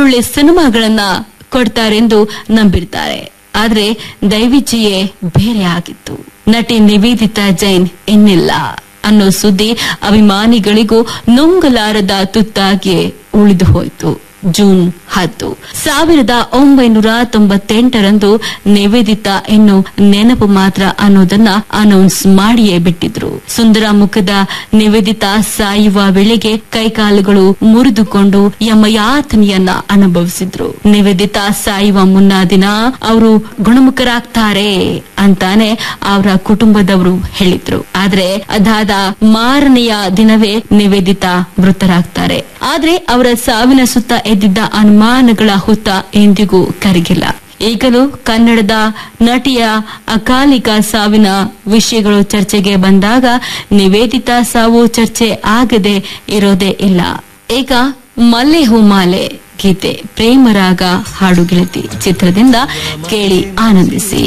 ಒಳ್ಳೊಳ್ಳೆ ಸಿನಿಮಾಗಳನ್ನ ಕೊಡ್ತಾರೆಂದು ನಂಬಿರ್ತಾರೆ ಆದ್ರೆ ದೈವಿಚ್ಛೆಯೇ ಬೇರೆ ಆಗಿತ್ತು ನಟಿ ನಿವೇದಿತಾ ಜೈನ್ ಇನ್ನಿಲ್ಲ ಅನ್ನೋ ಸುದ್ದಿ ಅಭಿಮಾನಿಗಳಿಗೂ ನುಂಗಲಾರದ ತುತ್ತಾಗಿ ಉಳಿದು ಹೋಯಿತು ಜೂನ್ ಹತ್ತು ಸಾವಿರದ ಒಂಬೈನೂರ ತೊಂಬತ್ತೆಂಟರಂದು ನಿವೇದಿತಾ ಇನ್ನು ನೆನಪು ಮಾತ್ರ ಅನ್ನೋದನ್ನ ಅನೌನ್ಸ್ ಮಾಡಿಯೇ ಬಿಟ್ಟಿದ್ರು ಸುಂದರ ಮುಖದ ನಿವೇದಿತಾ ಸಾಯುವ ವೇಳೆಗೆ ಕೈಕಾಲುಗಳು ಮುರಿದುಕೊಂಡು ಯಮ ಯಾತನೆಯನ್ನ ಅನುಭವಿಸಿದ್ರು ನಿವೇದಿತಾ ಸಾಯುವ ಮುನ್ನ ದಿನ ಅವರು ಗುಣಮುಖರಾಗ್ತಾರೆ ಅಂತಾನೆ ಅವರ ಕುಟುಂಬದವರು ಹೇಳಿದ್ರು ಆದ್ರೆ ಅದಾದ ಮಾರನೆಯ ದಿನವೇ ನಿವೇದಿತಾ ಮೃತರಾಗ್ತಾರೆ ಆದ್ರೆ ಅವರ ಸಾವಿನ ಸುತ್ತ ಎದ್ದಿದ್ದ ಅನುಮಾನಗಳ ಹುತ್ತ ಎಂದಿಗೂ ಕರಗಿಲ್ಲ ಈಗಲೂ ಕನ್ನಡದ ನಟಿಯ ಅಕಾಲಿಕ ಸಾವಿನ ವಿಷಯಗಳು ಚರ್ಚೆಗೆ ಬಂದಾಗ ನಿವೇದಿತಾ ಸಾವು ಚರ್ಚೆ ಆಗದೆ ಇರೋದೇ ಇಲ್ಲ ಈಗ ಮಲ್ಲೆ ಹೂಮಾಲೆ ಗೀತೆ ಪ್ರೇಮರಾಗ ಹಾಡು ಗೆಳತಿ ಚಿತ್ರದಿಂದ ಕೇಳಿ ಆನಂದಿಸಿ